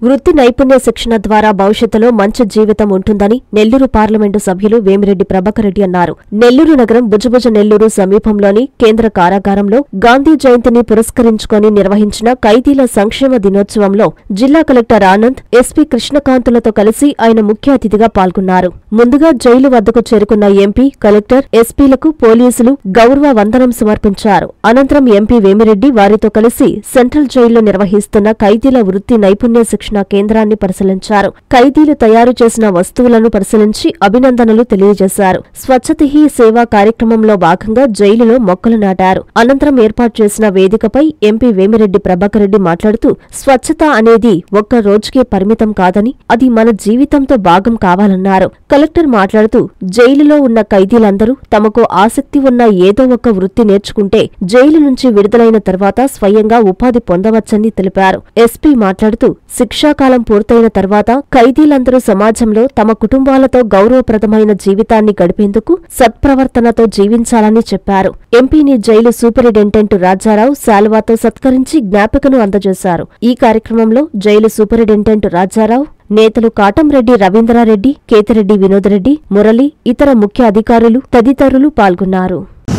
వృత్తి నైపుణ్య శిక్షణ ద్వారా భవిష్యత్తులో మంచి జీవితం ఉంటుందని నెల్లూరు పార్లమెంటు సభ్యులు వేమిరెడ్డి ప్రభాకర్ రెడ్డి అన్నారు నెల్లూరు నగరం బుజబుజ నెల్లూరు సమీపంలోని కేంద్ర కారాగారంలో గాంధీ జయంతిని పురస్కరించుకొని నిర్వహించిన ఖైదీల సంక్షేమ దినోత్సవంలో జిల్లా కలెక్టర్ ఆనంద్ ఎస్పీ కృష్ణకాంతులతో కలిసి ఆయన ముఖ్య అతిథిగా పాల్గొన్నారు ముందుగా జైలు వద్దకు చేరుకున్న ఎంపీ కలెక్టర్ ఎస్పీలకు పోలీసులు గౌరవ వందనం సమర్పించారు అనంతరం ఎంపీ వేమిరెడ్డి వారితో కలిసి సెంట్రల్ జైల్లో నిర్వహిస్తున్న ఖైదీల వృత్తి నైపుణ్య శిక్షణ కేంద్రాన్ని పరిశీలించారు ఖైదీలు తయారు చేసిన వస్తువులను పరిశీలించి అభినందనలు తెలియజేశారు స్వచ్ఛత హీ సేవా కార్యక్రమంలో భాగంగా జైలులో మొక్కలు నాటారు అనంతరం ఏర్పాటు చేసిన వేదికపై ఎంపీ వేమిరెడ్డి ప్రభాకర్ రెడ్డి మాట్లాడుతూ స్వచ్ఛత అనేది ఒక్క రోజుకే పరిమితం కాదని అది మన జీవితంతో భాగం కావాలన్నారు కలెక్టర్ మాట్లాడుతూ జైలులో ఉన్న ఖైదీలందరూ తమకు ఆసక్తి ఉన్న ఏదో ఒక వృత్తి నేర్చుకుంటే జైలు నుంచి విడుదలైన తర్వాత స్వయంగా ఉపాధి పొందవచ్చని తెలిపారు ఎస్పీ మాట్లాడుతూ శిక్షాకాలం పూర్తయిన తర్వాత ఖైదీలందరూ సమాజంలో తమ కుటుంబాలతో గౌరవప్రదమైన జీవితాన్ని గడిపేందుకు సత్ప్రవర్తనతో జీవించాలని చెప్పారు ఎంపీని జైలు సూపరింటెండెంట్ రాజారావు శాల్వాతో సత్కరించి జ్ఞాపికను అందజేశారు ఈ కార్యక్రమంలో జైలు సూపరింటెండెంట్ రాజారావు నేతలు కాటంరెడ్డి రవీంద్రారెడ్డి కేతిరెడ్డి వినోదరెడ్డి మురళి ఇతర ముఖ్య అధికారులు తదితరులు పాల్గొన్నారు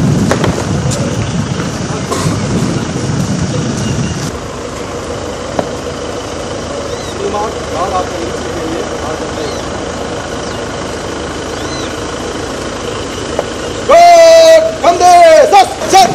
Good! Bande! Sat! Sat!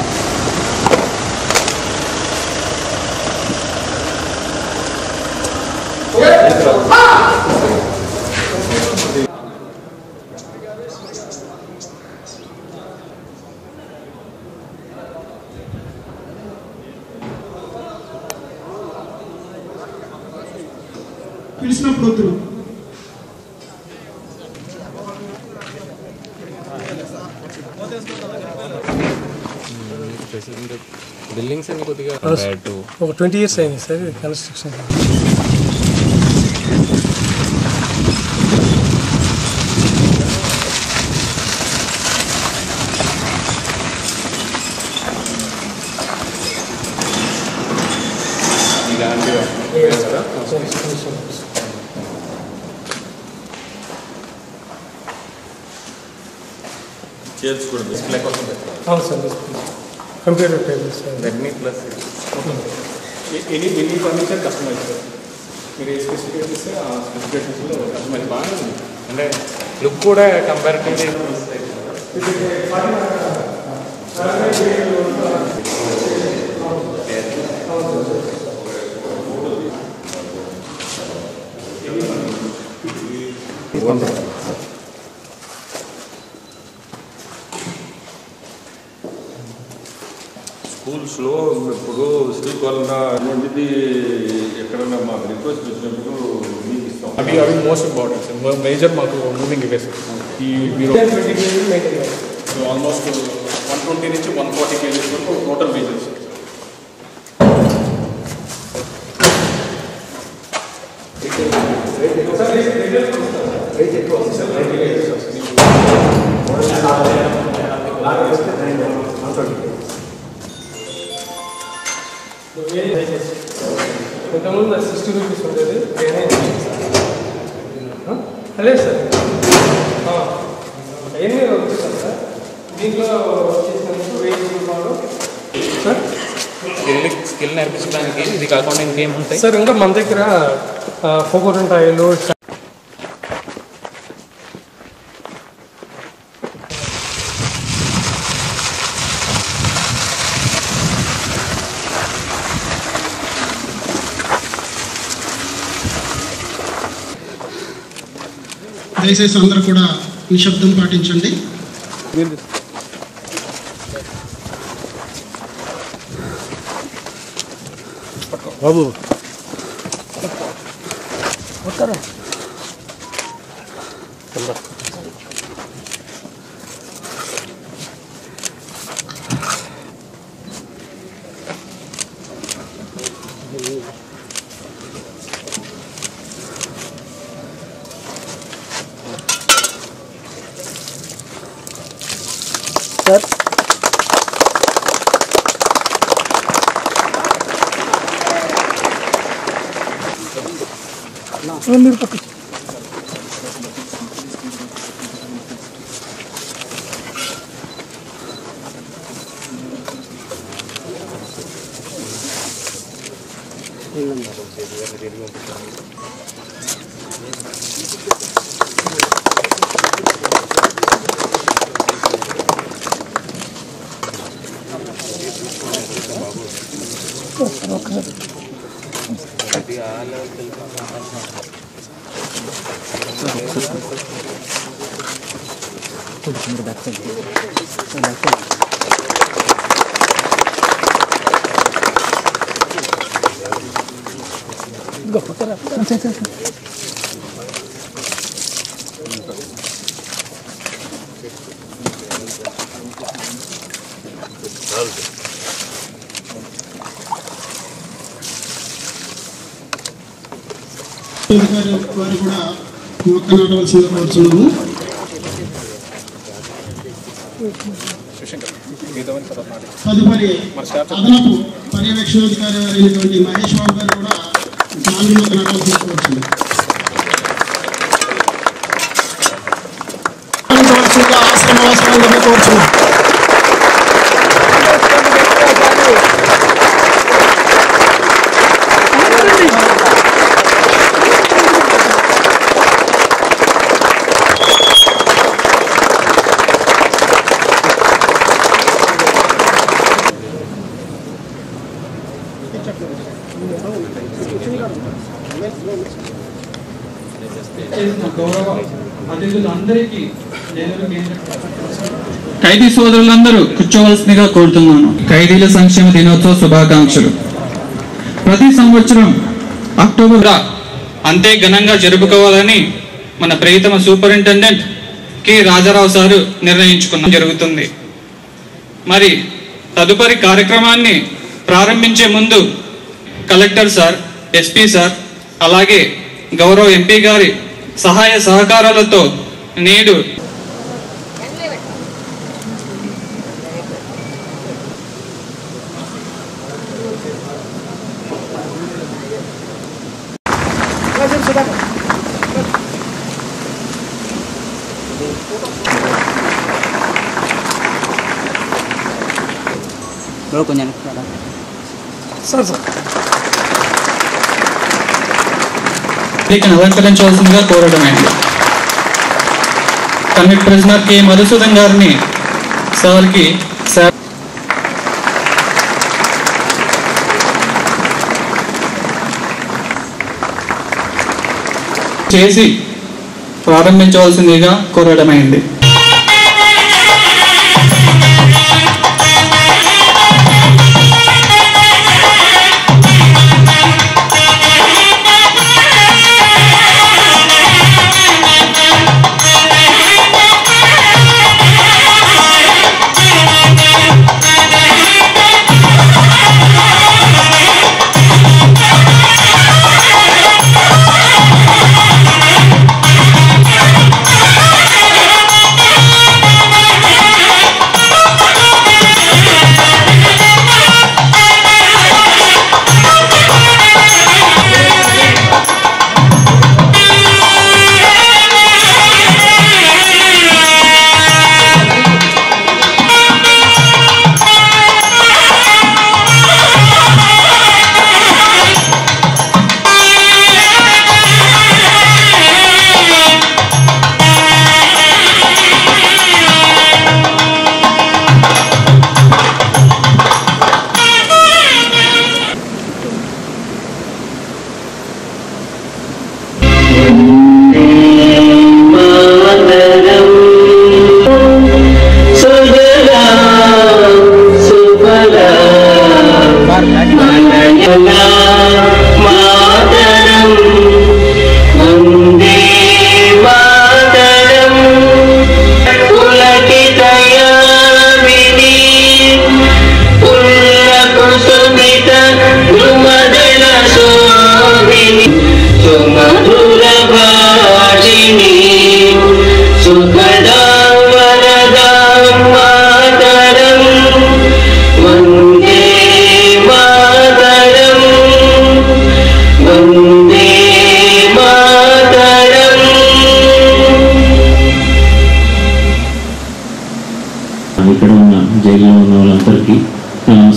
పిలిచినప్పుడు వద్దు ప్రెసిడెంట్ బిల్డింగ్స్ అన్ని కొద్దిగా కంపేర్డ్ టు ఒక ట్వంటీ ఇయర్స్ అయింది సార్ కన్స్ట్రక్షన్ ఇలాంటివి చైర్స్ కూడా డిస్ప్లే కోసం పెట్టారు అవును sir computer table sir Redmi plus any any furniture customise sir మీరు ఏ స్పెసిఫికేషన్ ఇస్తే ఆ స్పెసిఫికేషన్స్లో కస్టమైజ్ బాగా ఉంది అంటే లుక్ కూడా కంపారిటివ్లీ స్కూల్స్లో ఇప్పుడు స్కూల్ వలన అనేది ఎక్కడన్నా మాకు రిక్వెస్ట్ వచ్చినప్పుడు మీకు ఇస్తాం అవి అవి మోస్ట్ ఇంపార్టెంట్ సార్ మేజర్ మాకు మూవింగ్ ఇవే సార్ ఈ మీరు ఆల్మోస్ట్ వన్ ట్వంటీ నుంచి వన్ ఫార్టీ కేజీస్ వరకు టోటల్ మేజర్స్ ఇంతకుముందు సిక్స్టీ రూపీస్ ఉండేది లేదు సార్ ఆ, అవన్నీ వచ్చేసాను సార్ దీంట్లో వచ్చేసినందుకు వెయ్యి రూపాయలు సార్ స్కిల్ స్కిల్ నేర్పించడానికి ఇది కాకుండా ఇంకేముంటాయి సార్ ఇంకా మన దగ్గర కోకోనట్ ఆయిల్ దయచేసి అందరూ కూడా నిశ్శబ్దం పాటించండి బాబు సార్ గారు వారు కూడా మొక్క నాటవలసిందిగా కోరుతున్నాము తదుపరి అదనపు పర్యవేక్షణాధికారి అయినటువంటి మహేష్ బాబు గారు కూడా నాలుగు మొక్క నాటవలసిందిగా కోరుతున్నాము నాటవలసిందిగా ఆశ్రమవాసులందరినీ కోరుతున్నాం చేసిన గౌరవ అతిథులందరికీ నెల్లూరు కేంద్ర ఖైదీ సోదరులందరూ కూర్చోవలసిందిగా కోరుతున్నాను ఖైదీల సంక్షేమ దినోత్సవ శుభాకాంక్షలు ప్రతి సంవత్సరం అక్టోబర్ రా అంతే ఘనంగా జరుపుకోవాలని మన ప్రియతమ సూపరింటెండెంట్ కె రాజారావు సారు నిర్ణయించుకున్న జరుగుతుంది మరి తదుపరి కార్యక్రమాన్ని ప్రారంభించే ముందు కలెక్టర్ సార్ ఎస్పీ సార్ అలాగే గౌరవ ఎంపీ గారి సహాయ సహకారాలతో నేడు బ్రో కొంచెం వేదికను అలంకరించవలసిందిగా కోరడమైంది కన్విక్ ప్రిజనర్ కె మధుసూదన్ గారిని సార్కి సార్ చేసి ప్రారంభించవలసిందిగా కోరడమైంది వందే మాతరం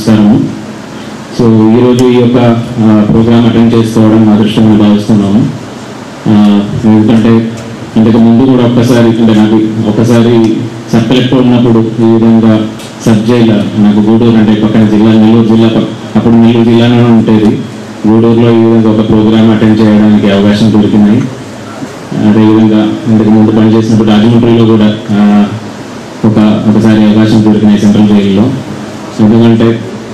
నమస్కారము సో ఈరోజు ఈ యొక్క ప్రోగ్రామ్ అటెండ్ చేసుకోవడం మా అదృష్టంగా భావిస్తున్నాము ఆ, ఎందుకంటే ఇంతకు ముందు కూడా ఒక్కసారి అంటే నాకు ఒకసారి సబ్ కలెక్టర్ ఉన్నప్పుడు ఈ విధంగా సబ్ జైలు నాకు గూడూరు అంటే పక్కన జిల్లా నెల్లూరు జిల్లా పక్క- అప్పుడు నెల్లూరు జిల్లానే ఉండేది గూడూరులో ఈ విధంగా ఒక ప్రోగ్రామ్ అటెండ్ చేయడానికి అవకాశం దొరికినాయి అదేవిధంగా ఇంతకు ముందు పనిచేసినప్పుడు రాజమండ్రిలో కూడా ఆ, ఒక ఒకసారి అవకాశం దొరికినాయి సెంట్రల్ జైల్లో ఎందుకంటే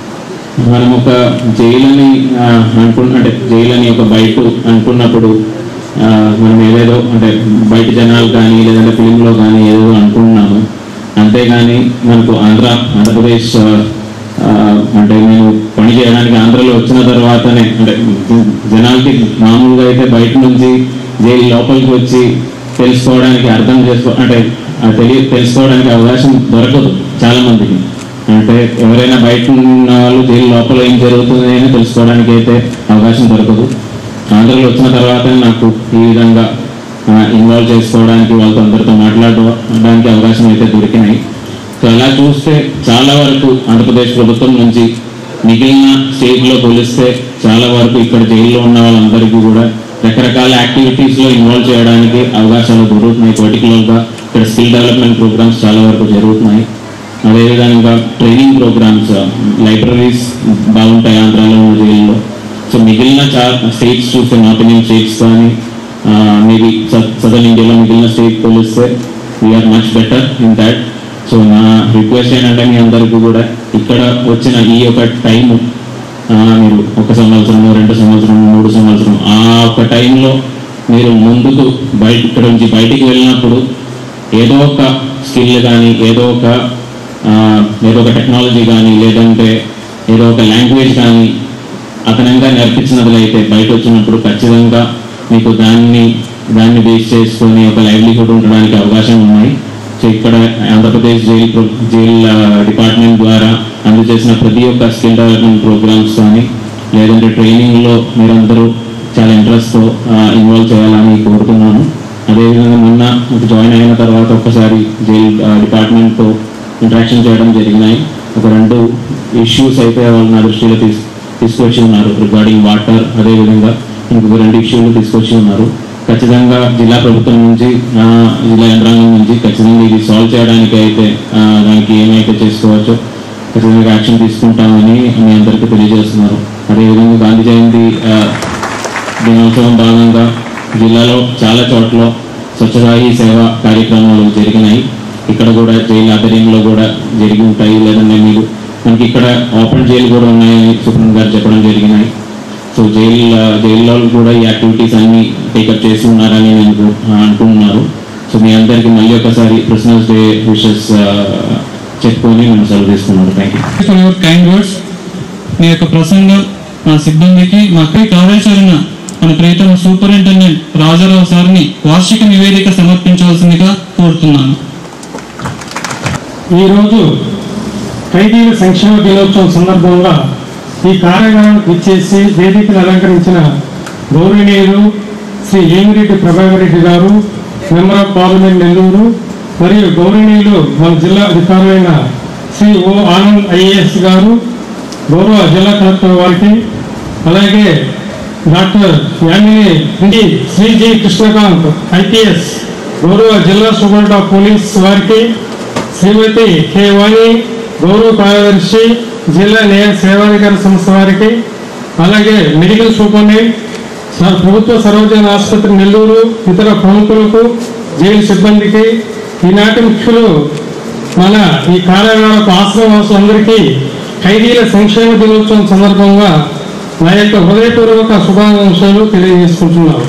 మనం ఒక జైలని ఆ, అనుకున్న అంటే జైలని ఒక బయట అనుకున్నప్పుడు ఆ, మనం ఏదేదో అంటే బయట జనాలు కానీ లేదంటే ఫిలింలో కానీ ఏదో అనుకుంటున్నాము అంతేగాని మనకు ఆంధ్ర ఆంధ్రప్రదేశ్ ఆ, ఆ, అంటే నేను పని చేయడానికి ఆంధ్రలో వచ్చిన తర్వాతనే అంటే జనాలకి మామూలుగా అయితే బయట నుంచి జైలు లోపలికి వచ్చి తెలుసుకోవడానికి అర్థం చేసుకో అంటే ఆ తెలియ తెలుసుకోవడానికి అవకాశం దొరకదు చాలా మందికి అంటే ఎవరైనా బయట ఉన్న వాళ్ళు జైలు లోపల ఏం జరుగుతుంది అని తెలుసుకోవడానికి అయితే అవకాశం దొరకదు ఆంధ్రలో వచ్చిన తర్వాత నాకు ఈ విధంగా ఇన్వాల్వ్ చేసుకోవడానికి వాళ్ళతో అందరితో మాట్లాడడానికి అవకాశం అయితే దొరికినాయి సో అలా చూస్తే చాలా వరకు ఆంధ్రప్రదేశ్ ప్రభుత్వం నుంచి మిగిలిన స్టేట్లో పోలిస్తే చాలా వరకు ఇక్కడ జైల్లో ఉన్న వాళ్ళందరికీ కూడా రకరకాల యాక్టివిటీస్లో ఇన్వాల్వ్ చేయడానికి అవకాశాలు దొరుకుతున్నాయి పర్టికులర్గా ఇక్కడ స్కిల్ డెవలప్మెంట్ ప్రోగ్రామ్స్ చాలా వరకు జరుగుతున్నాయి అదేవిధంగా ట్రైనింగ్ ప్రోగ్రామ్స్ లైబ్రరీస్ బాగుంటాయి ఆంధ్రాలో ఉన్న జైల్లో సో మిగిలిన చా స్టేట్స్ చూస్తే నార్త్ ఇండియన్ స్టేట్స్ కానీ మేబీ సదర్న్ ఇండియాలో మిగిలిన స్టేట్ పోలిస్తే we're much better in that so నా రిక్వెస్ట్ ఏంటంటే మీ అందరికీ కూడా ఇక్కడ వచ్చిన ఈ యొక్క టైము మీరు ఒక సంవత్సరం రెండు సంవత్సరం మూడు సంవత్సరం ఆ ఒక టైంలో మీరు ముందుకు బయట ఇక్కడ నుంచి బయటికి వెళ్ళినప్పుడు ఏదో ఒక స్కిల్ కానీ ఏదో ఒక ఆ, ఏదో ఒక టెక్నాలజీ కానీ లేదంటే ఏదో ఒక లాంగ్వేజ్ కానీ అదనంగా నేర్పించినట్లయితే బయట వచ్చినప్పుడు ఖచ్చితంగా మీకు దాన్ని దాన్ని బేస్ చేసుకొని ఒక లైవ్లీహుడ్ ఉండడానికి అవకాశం ఉన్నాయి సో ఇక్కడ ఆంధ్రప్రదేశ్ జైల్ ప్రో- జైల్ ఆ, డిపార్ట్మెంట్ ద్వారా అందజేసిన ప్రతి ఒక్క స్కిల్ డెవలప్మెంట్ ప్రోగ్రామ్స్ కానీ లేదంటే ట్రైనింగ్లో మీరందరూ చాలా ఇంట్రెస్ట్తో ఇన్వాల్వ్ చేయాలని కోరుతున్నాను అదేవిధంగా మొన్న జాయిన్ అయిన తర్వాత ఒక్కసారి జైల్ ఆ, డిపార్ట్మెంట్తో ఇంటరాక్షన్ చేయడం జరిగినాయి ఒక రెండు ఇష్యూస్ అయితే వాళ్ళు నా దృష్టిలో తీసు తీసుకొచ్చి ఉన్నారు రిగార్డింగ్ వాటర్ అదేవిధంగా ఇంకొక రెండు ఇష్యూలు తీసుకొచ్చి ఉన్నారు ఖచ్చితంగా జిల్లా ప్రభుత్వం నుంచి ఆ, జిల్లా యంత్రాంగం నుంచి ఖచ్చితంగా ఇది సాల్వ్ చేయడానికి అయితే ఆ, దానికి ఏమైతే చేసుకోవచ్చో ఖచ్చితంగా యాక్షన్ తీసుకుంటామని మీ అందరికీ తెలియజేస్తున్నారు అదేవిధంగా గాంధీ జయంతి ఆ, దినోత్సవం భాగంగా జిల్లాలో చాలా చోట్ల స్వచ్ఛతా హీ సేవ కార్యక్రమాలు జరిగినాయి ఇక్కడ కూడా జైలు ఆధ్వర్యంలో కూడా జరిగి ఉంటాయి లేదంటే మీరు మనకి ఇక్కడ ఓపెన్ జైలు కూడా ఉన్నాయని సుప్రీం గారు చెప్పడం జరిగినాయి సో జైలు జైల్లో కూడా ఈ యాక్టివిటీస్ అన్ని టేకప్ చేసి ఉన్నారని నేను కు- అనుకుంటున్నారు సో మీ అందరికీ మళ్ళీ ఒకసారి క్రిస్మస్ డే విషెస్ చెప్పుకొని మేము సెలవు తీసుకున్నాను thank you for your kind words మీ యొక్క ప్రసంగం మా సిబ్బందికి మా పై కార్యాచరణ మన ప్రియతమ సూపరింటెండెంట్ రాజారావు సార్ని వార్షిక నివేదిక సమర్పించవలసిందిగా కోరుతున్నాను ఈరోజు ఖైదీల సంక్షేమ దినోత్సవం సందర్భంగా ఈ కార్యక్రమానికి ఇచ్చేసి వేదికను అలంకరించిన గౌరవనీయులు శ్రీ ఏమిరెడ్డి ప్రభాకర్ రెడ్డి గారు మెంబర్ ఆఫ్ పార్లమెంట్ నెల్లూరు మరియు గౌరవనీయులు మన జిల్లా అధికారులైన శ్రీ ఓ ఆనంద్ ఐఏఎస్ గారు గౌరవ జిల్లా కలెక్టర్ వారికి అలాగే డాక్టర్ యామిని ఇండి శ్రీ జి కృష్ణకాంత్ ఐపీఎస్ గౌరవ జిల్లా సూపరింటెండెంట్ ఆఫ్ పోలీస్ వారికి శ్రీమతి కె వాణి గౌరవ కార్యదర్శి జిల్లా న్యాయ సేవాధికార సంస్థ వారికి అలాగే మెడికల్ సూపరింటెండెంట్ స- ప్రభుత్వ సర్వజన ఆసుపత్రి నెల్లూరు ఇతర ప్రముఖులకు జైలు సిబ్బందికి ఈనాటి ముఖ్యులు మన ఈ కార్యాలయాలకు ఆశ్రమవాసులందరికీ ఖైదీల సంక్షేమ దినోత్సవం సందర్భంగా నా యొక్క హృదయపూర్వక శుభాకాంక్షలు తెలియజేసుకుంటున్నాను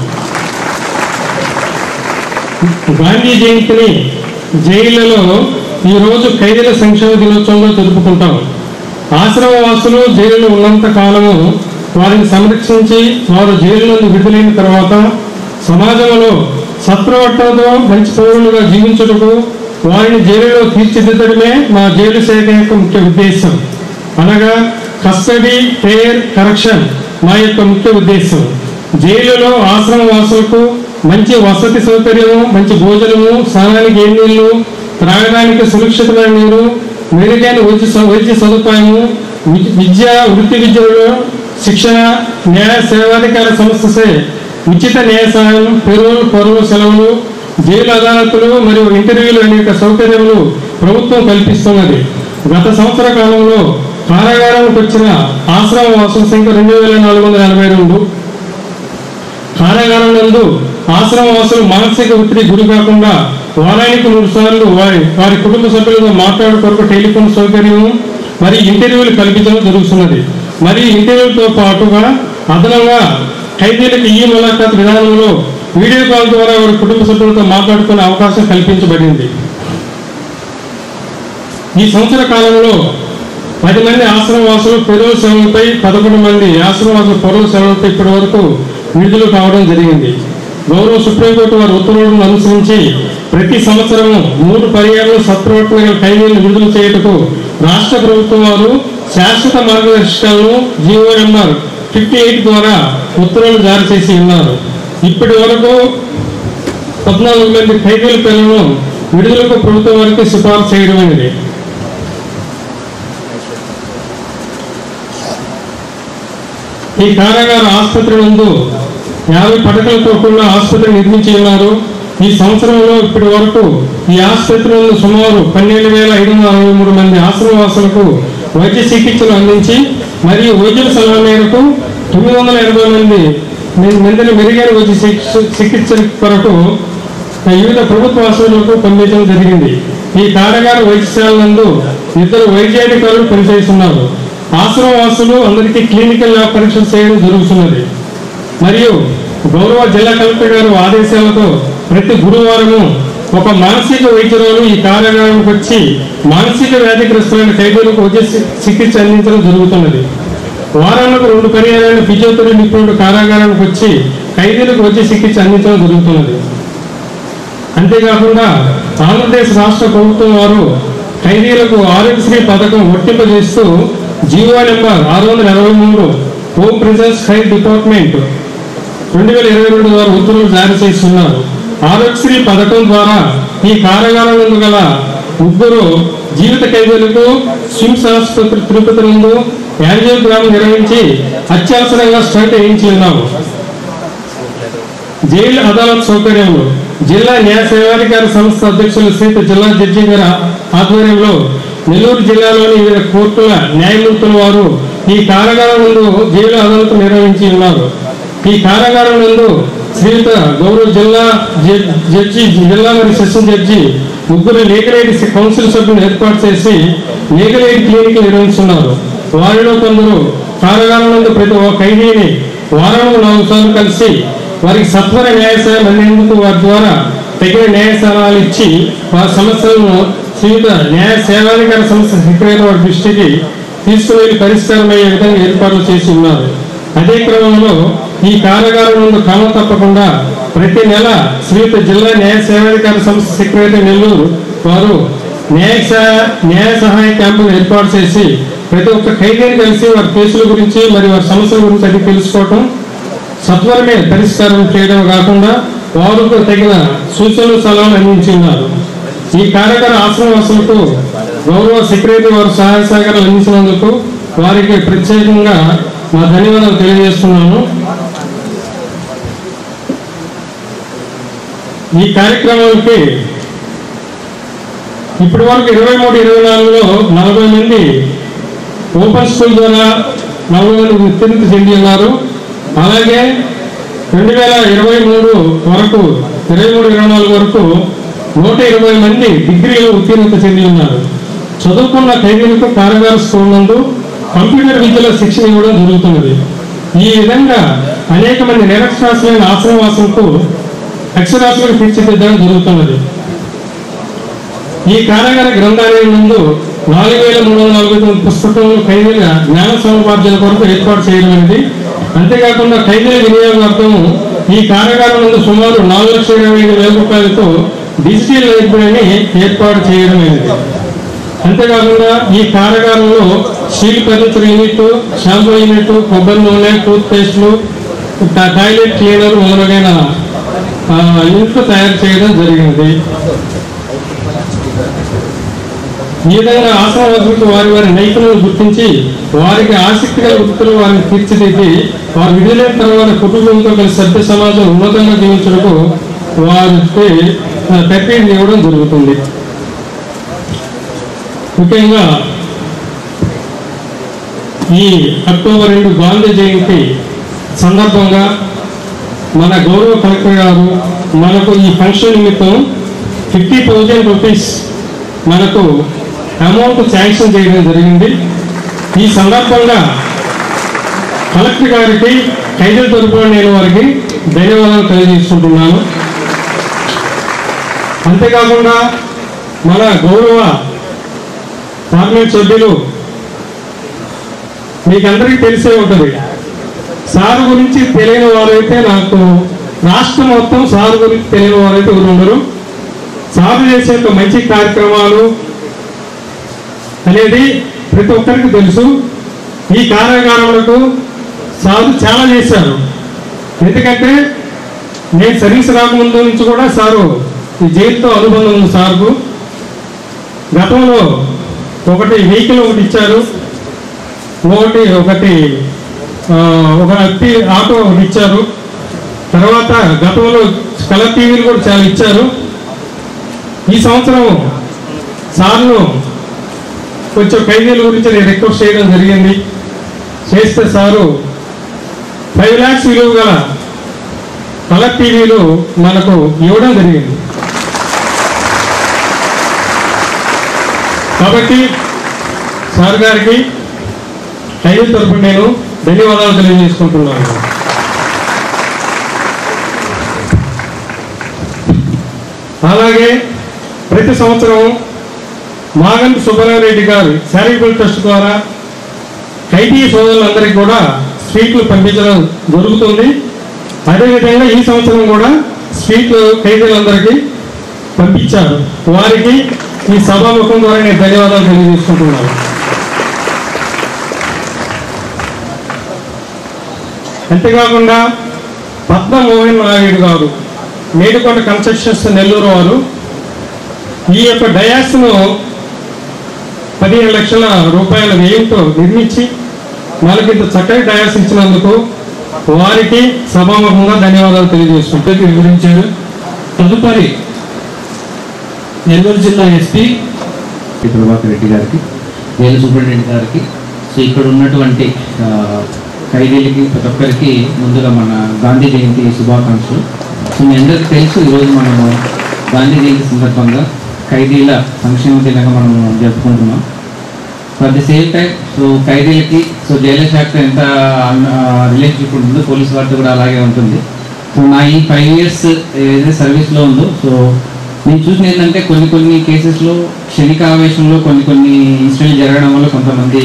గాంధీ జయంతిని జైళ్లలో ఈరోజు ఖైదీల సంక్షేమ దినోత్సవంలో జరుపుకుంటాం ఆశ్రమవాసులు జైలులో ఉన్నంత కాలము వారిని సంరక్షించి వారు జైలు నుండి విడుదలైన తర్వాత సమాజంలో సత్ప్రవర్తనతో మంచి పౌరులుగా జీవించుటకు వారిని జైలులో తీర్చిదిద్దడమే మా జైలు శాఖ యొక్క ముఖ్య ఉద్దేశం అనగా కస్టడీ కేర్ కరెక్షన్ మా యొక్క ముఖ్య ఉద్దేశం జైలులో ఆశ్రమ వాసులకు మంచి వసతి సౌకర్యము మంచి భోజనము స్నానానికి ఏ నీళ్లు త్రాగడానికి సురక్షితమైన నీరు మెరుగైన వైద్య స- వైద్య సదుపాయము వి- విద్య వృత్తి విద్యలో శిక్షణ న్యాయ సేవాధికార సంస్థసే ఉచిత న్యాయ సహాయం పెరువులు పొరుగు సెలవులు జైలు అదాలతులు మరియు ఇంటర్వ్యూలు అనేక సౌకర్యములు ప్రభుత్వం కల్పిస్తున్నది గత సంవత్సర కాలంలో కారాగారానికి వచ్చిన ఆశ్రమ వాసుల సంఖ్య రెండు వేల నాలుగు వందల ఎనభై రెండు కారాగారం నందు ఆశ్రమ వాసులు మానసిక ఒత్తిడి గురి కాకుండా వారానికి మూడు సార్లు వారి వారి కుటుంబ సభ్యులతో మాట్లాడే కొరకు టెలిఫోన్ సౌకర్యం మరియు ఇంటర్వ్యూలు కల్పించడం జరుగుతున్నది మరియు ఇంటర్వ్యూలతో పాటుగా అదనంగా ఖైదీలకు ఈ ములాఖాత్ విధానంలో వీడియో కాల్ ద్వారా వారి కుటుంబ సభ్యులతో మాట్లాడుకునే అవకాశం కల్పించబడింది ఈ సంవత్సర కాలంలో పది మంది ఆశ్రమవాసులు పొరుగు సెలవులపై పదకొండు మంది ఆశ్రమవాసులు పొరుగు సెలవులపై ఇప్పటి వరకు విడుదల కావడం జరిగింది గౌరవ సుప్రీంకోర్టు వారి ఉత్తర్వులను అనుసరించి ప్రతి సంవత్సరము మూడు పర్యాలు సత్ప్రవర్తన ఖైదీలను విడుదల చేయుటకు రాష్ట్ర ప్రభుత్వం వారు శాశ్వత మార్గదర్శకాలను జీవో నెంబర్ ఫిఫ్టీ ఎయిట్ ద్వారా ఉత్తర్వులు జారీ చేసి ఉన్నారు ఇప్పటి వరకు పద్నాలుగు మంది ఖైదీల పిల్లలను విడుదలకు ప్రభుత్వం వారికి సిఫార్సు చేయడమైనది ఈ కారాగార ఆసుపత్రి నందు యాభై పడకలతో కూడిన ఆసుపత్రి నిర్మించి ఉన్నారు ఈ సంవత్సరంలో ఇప్పటి వరకు ఈ ఆసుపత్రి నందు సుమారు పన్నెండు వేల ఐదు వందల అరవై మూడు మంది ఆశ్రమవాసులకు వైద్య చికిత్సలు అందించి మరియు వైద్యుల సలహా మేరకు తొమ్మిది వందల ఎనభై మంది మె- మందిని మెరుగైన వైద్య చికిత్స చికిత్స కొరకు వివిధ ప్రభుత్వ ఆసుపత్రులకు పంపించడం జరిగింది ఈ కారాగార వైద్యశాల నందు ఇద్దరు వైద్యాధికారులు పనిచేస్తున్నారు ఆశ్రమవాసులు అందరికీ క్లినికల్ ల్యాబ్ పరీక్షలు చేయడం జరుగుతున్నది మరియు గౌరవ జిల్లా కలెక్టర్ గారు ఆదేశాలతో ప్రతి గురువారము ఒక మానసిక వైద్యురాలు ఈ కార్యాలయానికి వచ్చి మానసిక వ్యాధిగ్రస్తులైన ఖైదీలకు వైద్య చి- చికిత్స అందించడం జరుగుతున్నది వారానికి రెండు పర్యాలైన ఫిజియోథెరపీ నిపుణుడు కారాగారానికి వచ్చి ఖైదీలకు వైద్య చికిత్స అందించడం జరుగుతున్నది అంతేకాకుండా ఆంధ్రప్రదేశ్ రాష్ట్ర ప్రభుత్వం వారు ఖైదీలకు ఆరోగ్యశ్రీ పథకం వర్తింపజేస్తూ జీవో నెంబర్ ఆరు వందల ఇరవై మూడు హోమ్ ప్రిజన్స్ ఖైద్ డిపార్ట్మెంట్ రెండు వేల ఇరవై రెండు ద్వారా ఉత్తర్వులు జారీ చేస్తున్నారు ఆరోగ్యశ్రీ పథకం ద్వారా ఈ కారాగారంలో గల ముగ్గురు జీవిత ఖైదీలకు స్విమ్స్ ఆసుపత్రి తిరుపతి నందు యాంజియోగ్రామ్ నిర్వహించి అత్యవసరంగా స్టంట్ వేయించి ఉన్నాము జైలు అదాలత్ సౌకర్యంలో జిల్లా న్యాయ సేవాధికార సంస్థ అధ్యక్షులు శ్రీత జిల్లా జడ్జి గారి ఆధ్వర్యంలో నెల్లూరు జిల్లాలోని వివిధ కోర్టుల న్యాయమూర్తుల వారు ఈ కారాగారం నందు జైలు అదాలత్ నిర్వహించి ఉన్నారు ఈ కారాగారం నందు శ్రీయుత గౌరవ జిల్లా జ- జడ్జి జిల్లా మరియు సెషన్ జడ్జి ముగ్గురు లీగల్ ఎయిడ్ కౌన్సిల్ సభ్యులను ఏర్పాటు చేసి లీగల్ ఎయిడ్ క్లినిక్ నిర్వహిస్తున్నారు వారిలో కొందరు కారాగారం నందు ప్రతి ఒక్క ఖైదీని వారంలో నాలుగు సార్లు కలిసి వారికి సత్వర న్యాయ సాయం అందేందుకు వారి ద్వారా తగిన న్యాయ సలహాలు ఇచ్చి వారి సమస్యలను శ్రీయుత న్యాయ సేవాధికార సంస్థ సెక్రటరీ వారి దృష్టికి తీసుకువెళ్లి పరిష్కారం అయ్యే విధంగా ఏర్పాట్లు చేసి ఉన్నారు అదే క్రమంలో ఈ కారాగారం నుండి క్రమం తప్పకుండా ప్రతి నెల శ్రీయుత జిల్లా న్యాయ సేవాధికార సంస్థ సెక్రటరీ నెల్లూరు వారు న్యాయ సహా- న్యాయ సహాయ క్యాంపులు ఏర్పాటు చేసి ప్రతి ఒక్క ఖైదీని కలిసి వారి కేసుల గురించి మరియు వారి సమస్యల గురించి అడిగి తెలుసుకోవటం సత్వరమే పరిష్కారం చేయడం కాకుండా వారికి తగిన సూచనలు సలహాలు అందించున్నారు ఈ కార్యకర ఆశ్రమవాసులకు గౌరవ సెక్రటరీ వారు సహాయ సహకారాలు అందించినందుకు వారికి ప్రత్యేకంగా మా ధన్యవాదాలు తెలియజేస్తున్నాను ఈ కార్యక్రమానికి ఇప్పటి వరకు ఇరవై మూడు ఇరవై నాలుగులో నలభై మంది ఓపెన్ స్కూల్ ద్వారా నలభై మంది ఉత్తీర్ణత చెంది ఉన్నారు అలాగే రెండు వేల ఇరవై మూడు వరకు ఇరవై మూడు ఇరవై నాలుగు వరకు నూట ఇరవై మంది డిగ్రీలో ఉత్తీర్ణత చెంది ఉన్నారు చదువుకున్న ఖైదీలకు కారాగార స్కూల్ నందు కంప్యూటర్ విద్యలో శిక్షణ ఇవ్వడం జరుగుతున్నది ఈ విధంగా అనేక మంది నిరక్షరాస్యులైన ఆశ్రమవాసులకు అక్షరాస్యులకు తీర్చిదిద్దడం జరుగుతున్నది ఈ కారాగార గ్రంథాలయం ముందు నాలుగు వేల మూడు వందల నలభై తొమ్మిది పుస్తకములు ఖైదీల జ్ఞాన సముపార్జన కొరకు ఏర్పాటు చేయడం అనేది అంతేకాకుండా ఖైదీల వినియోగార్థం ఈ కారాగారం నందు సుమారు నాలుగు లక్షల ఇరవై ఐదు వేల రూపాయలతో డిజిటల్ లైబ్రరీని ఏర్పాటు చేయడం అనేది అంతేకాకుండా ఈ కారాగారంలో steel furniture unit shampoo unit కొబ్బరి నూనె టూత్ పేస్ట్లు టాయిలెట్ క్లీనర్ మొదలైన ఆ, యూనిట్లు తయారు చేయడం జరిగింది ఈ విధంగా ఆశావాదులకు వారి వారి నైపుణ్యాలను గుర్తించి వారికి ఆసక్తి గల వృత్తులు వారిని తీర్చిదిద్ది వారు విడుదలైన తర్వాత కుటుంబంతో కలిసి సభ్య సమాజం ఉన్నతంగా జీవించడానికి వారికి తర్ఫీదు ఇవ్వడం జరుగుతుంది ముఖ్యంగా ఈ అక్టోబర్ రెండు గాంధీ జయంతి సందర్భంగా మన గౌరవ కలెక్టర్ గారు మనకు ఈ ఫంక్షన్ నిమిత్తం ఫిఫ్టీ థౌజండ్ రూపీస్ మనకు అమౌంట్ శాంక్షన్ చేయడం జరిగింది ఈ సందర్భంగా కలెక్టర్ గారికి ఖైదీల తరపున నేను వారికి ధన్యవాదాలు తెలియజేసుకుంటున్నాను అంతేకాకుండా మన గౌరవ పార్లమెంట్ సభ్యులు మీకందరికీ తెలిసే ఉంటుంది సార్ గురించి తెలియని వారైతే నాకు రాష్ట్రం మొత్తం సార్ గురించి తెలియని వారైతే ఎవరు ఉండరు సార్ చేసే ఒక మంచి కార్యక్రమాలు అనేది ప్రతి ఒక్కరికి తెలుసు ఈ కార్యక్రమాలకు సారు చాలా చేశారు ఎందుకంటే నేను సర్వీస్ రాకముందు నుంచి కూడా సారు ఈ జైలుతో అనుబంధం ఉంది సార్కు గతంలో ఒకటి వెహికల్ ఒకటి ఇచ్చారు ఒకటి ఒకటి ఆ, ఒక అత్తి ఆటో ఒకటి ఇచ్చారు తర్వాత గతంలో కలర్ టీవీలు కూడా చాలా ఇచ్చారు ఈ సంవత్సరం సార్ను కొంచెం ఖైదీల గురించి నేను రిక్వెస్ట్ చేయడం జరిగింది చేస్తే సారు ఫైవ్ ల్యాక్స్ విలువ గల కలర్ టీవీలు మనకు ఇవ్వడం జరిగింది కాబట్టి సార్ గారికి ఖైదీ తరపున నేను ధన్యవాదాలు తెలియజేసుకుంటున్నాను అలాగే ప్రతి సంవత్సరం మాగంటి సుబ్బారెడ్డి గారు చారిటబుల్ ట్రస్ట్ ద్వారా ఖైదీ సోదరులందరికీ కూడా స్వీట్లు పంపించడం జరుగుతుంది అదేవిధంగా ఈ సంవత్సరం కూడా స్వీట్లు ఖైదీలందరికీ పంపించారు వారికి ఈ సభాముఖం ద్వారా నేను ధన్యవాదాలు తెలియజేసుకుంటున్నాను అంతేకాకుండా పద్మమోహన్ నాయుడు గారు మేడికొండ కన్స్ట్రక్షన్స్ నెల్లూరు వారు ఈ యొక్క డయాస్ను పదిహేను లక్షల రూపాయల వ్యయంతో నిర్మించి మనకి ఇంత చక్కటి డయాస్ ఇచ్చినందుకు వారికి సభాముఖంగా ధన్యవాదాలు తెలియజేసుకుంటూ వివరించారు తదుపరి నెల్లూరు జిల్లా ఎస్పీ ప్రభాకర్ రెడ్డి గారికి జైలు సూపరింటెండెంట్ గారికి సో ఇక్కడ ఉన్నటువంటి ఆ, ఖైదీలకి ప్రతి ఒక్కరికి ముందుగా మన గాంధీ జయంతి శుభాకాంక్షలు సో మీ అందరికీ తెలుసు ఈరోజు మనము గాంధీ జయంతి సందర్భంగా ఖైదీల సంక్షేమ దినంగా మనం జరుపుకుంటున్నాం so at the same time so ఖైదీలకి సో జైలు శాఖతో ఎంత రిలేషన్షిప్ ఉంటుందో పోలీస్ వారితో కూడా అలాగే ఉంటుంది సో నా ఈ ఫైవ్ ఇయర్స్ ఏదైతే సర్వీస్లో ఉందో సో నేను చూసిన ఏంటంటే కొన్ని కొన్ని కేసెస్లో క్షణిక ఆవేశంలో కొన్ని కొన్ని ఇన్సిడెంట్లు జరగడం వల్ల కొంతమంది